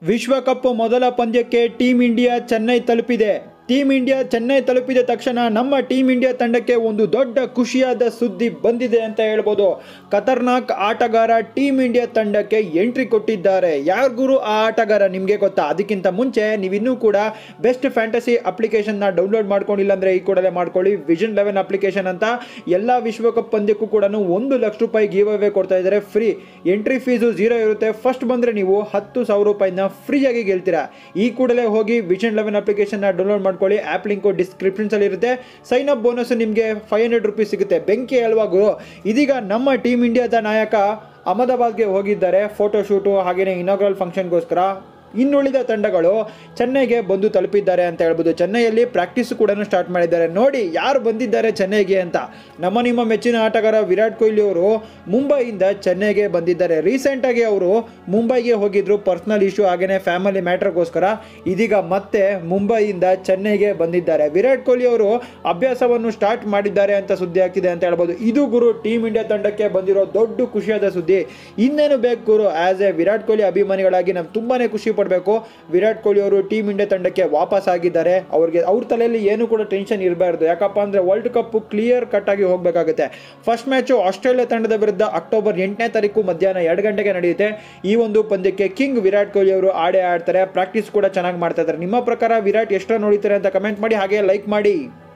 ವಿಶ್ವಕಪ್ ಮೊದಲ ಪಂದ್ಯಕ್ಕೆ ಟೀಂ ಇಂಡಿಯಾ ಚೆನ್ನೈ ತಲುಪಿದೆ ಟೀಂ ಇಂಡಿಯಾ ಚೆನ್ನೈ ತಲುಪಿದ ತಕ್ಷಣ ನಮ್ಮ ಟೀಂ ಇಂಡಿಯಾ ತಂಡಕ್ಕೆ ಒಂದು ದೊಡ್ಡ ಖುಷಿಯಾದ ಸುದ್ದಿ ಬಂದಿದೆ ಅಂತ ಹೇಳ್ಬೋದು ಖತರ್ನಾಕ್ ಆಟಗಾರ ಟೀಂ ಇಂಡಿಯಾ ತಂಡಕ್ಕೆ ಎಂಟ್ರಿ ಕೊಟ್ಟಿದ್ದಾರೆ ಯಾರ್ ಗುರು ಆ ಆಟಗಾರ ನಿಮಗೆ ಗೊತ್ತಾ ಅದಕ್ಕಿಂತ ಮುಂಚೆ ನೀವಿನ್ನೂ ಕೂಡ ಬೆಸ್ಟ್ ಫ್ಯಾಂಟಸಿ ಅಪ್ಲಿಕೇಶನ್ನ ಡೌನ್ಲೋಡ್ ಮಾಡ್ಕೊಂಡಿಲ್ಲ ಅಂದರೆ ಈ ಕೂಡಲೇ ಮಾಡ್ಕೊಳ್ಳಿ ವಿಷನ್ ಲೆವೆನ್ ಅಪ್ಲಿಕೇಶನ್ ಅಂತ ಎಲ್ಲ ವಿಶ್ವಕಪ್ ಪಂದ್ಯಕ್ಕೂ ಕೂಡ ಒಂದು ಲಕ್ಷ ರೂಪಾಯಿ ಗಿವ್ ಅವೇ ಕೊಡ್ತಾ ಇದ್ದಾರೆ ಫ್ರೀ ಎಂಟ್ರಿ ಫೀಸು ಝೀರೋ ಇರುತ್ತೆ ಫಸ್ಟ್ ಬಂದರೆ ನೀವು ಹತ್ತು ಸಾವಿರ ರೂಪಾಯಿನ ಫ್ರೀಯಾಗಿ ಗೆಲ್ತೀರಾ ಈ ಕೂಡಲೇ ಹೋಗಿ ವಿಷನ್ ಲೆವೆನ್ ಅಪ್ಲಿಕೇಶನ್ನ ಡೌನ್ಲೋಡ್ ಮಾಡ್ಕೊಳ್ಳಿ ಆ್ಯಪ್ ಲಿಂಕು ಡಿಸ್ಕ್ರಿಪ್ಷನ್ಸಲ್ಲಿ ಇರುತ್ತೆ ಸೈನ್ ಅಪ್ ಬೋನಸ್ ನಿಮಗೆ ಫೈವ್ ಹಂಡ್ರೆಡ್ ರುಪೀಸ್ ಸಿಗುತ್ತೆ ಬೆಂಕಿ ಅಲ್ವಾ ಗುರು ಇದೀಗ ನಮ್ಮ ಟೀಮ್ ಇಂಡಿಯಾದ ನಾಯಕ ಅಹಮದಾಬಾದ್ಗೆ ಹೋಗಿದ್ದಾರೆ ಫೋಟೋ ಶೂಟು ಹಾಗೆಯೇ ಇನಾಗ್ರಲ್ ಫಂಕ್ಷನ್ಗೋಸ್ಕರ ಇನ್ನುಳಿದ ತಂಡಗಳು ಚೆನ್ನೈಗೆ ಬಂದು ತಲುಪಿದ್ದಾರೆ ಅಂತ ಹೇಳ್ಬೋದು ಚೆನ್ನೈಯಲ್ಲಿ ಪ್ರಾಕ್ಟೀಸ್ ಕೂಡ ಸ್ಟಾರ್ಟ್ ಮಾಡಿದ್ದಾರೆ ನೋಡಿ ಯಾರು ಬಂದಿದ್ದಾರೆ ಚೆನ್ನೈಗೆ ಅಂತ ನಮ್ಮ ನಿಮ್ಮ ಮೆಚ್ಚಿನ ಆಟಗಾರ ವಿರಾಟ್ ಕೊಹ್ಲಿ ಅವರು ಮುಂಬೈಯಿಂದ ಚೆನ್ನೈಗೆ ಬಂದಿದ್ದಾರೆ ರೀಸೆಂಟಾಗಿ ಅವರು ಮುಂಬೈಗೆ ಹೋಗಿದ್ರು ಪರ್ಸ್ನಲ್ ಇಶ್ಯೂ ಹಾಗೆಯೇ ಫ್ಯಾಮಿಲಿ ಮ್ಯಾಟ್ರಿಗೋಸ್ಕರ ಇದೀಗ ಮತ್ತೆ ಮುಂಬೈಯಿಂದ ಚೆನ್ನೈಗೆ ಬಂದಿದ್ದಾರೆ ವಿರಾಟ್ ಕೊಹ್ಲಿ ಅವರು ಅಭ್ಯಾಸವನ್ನು ಸ್ಟಾರ್ಟ್ ಮಾಡಿದ್ದಾರೆ ಅಂತ ಸುದ್ದಿ ಆಗ್ತಿದೆ ಅಂತ ಹೇಳ್ಬೋದು ಇದು ಗುರು ಟೀಮ್ ಇಂಡಿಯಾ ತಂಡಕ್ಕೆ ಬಂದಿರೋ ದೊಡ್ಡ ಖುಷಿಯಾದ ಸುದ್ದಿ ಇನ್ನೇನು ಬೇಕು ಗುರು ಆಸ್ ಎ ವಿರಾಟ್ ಕೊಹ್ಲಿ ಅಭಿಮಾನಿಗಳಾಗಿ ನಾವು ತುಂಬಾನೇ ಖುಷಿ ಪಡಬೇಕು ವಿರಾಟ್ ಕೊಹ್ಲಿ ಅವರು ಟೀಮ್ ಇಂಡಿಯಾ ತಂಡಕ್ಕೆ ವಾಪಸ್ ಆಗಿದ್ದಾರೆ ಅವ್ರಿಗೆ ಅವ್ರ ತಲೆಯಲ್ಲಿ ಏನು ಕೂಡ ಟೆನ್ಷನ್ ಇರಬಾರ್ದು ಯಾಕಪ್ಪ ಅಂದ್ರೆ ವರ್ಲ್ಡ್ ಕಪ್ ಕ್ಲಿಯರ್ ಕಟ್ ಆಗಿ ಹೋಗಬೇಕಾಗುತ್ತೆ ಫಸ್ಟ್ ಮ್ಯಾಚು ಆಸ್ಟ್ರೇಲಿಯಾ ತಂಡದ ವಿರುದ್ಧ ಅಕ್ಟೋಬರ್ ಎಂಟನೇ ತಾರೀಕು ಮಧ್ಯಾಹ್ನ ಎರಡು ಗಂಟೆಗೆ ನಡೆಯುತ್ತೆ ಈ ಒಂದು ಪಂದ್ಯಕ್ಕೆ ಕಿಂಗ್ ವಿರಾಟ್ ಕೊಹ್ಲಿ ಅವರು ಆಡೇ ಆಡ್ತಾರೆ ಪ್ರಾಕ್ಟೀಸ್ ಕೂಡ ಚೆನ್ನಾಗಿ ಮಾಡ್ತಾ ಇದ್ದಾರೆ ನಿಮ್ಮ ಪ್ರಕಾರ ವಿರಾಟ್ ಎಷ್ಟು ನೋಡಿತಾರೆ ಅಂತ ಕಮೆಂಟ್ ಮಾಡಿ ಹಾಗೆ ಲೈಕ್ ಮಾಡಿ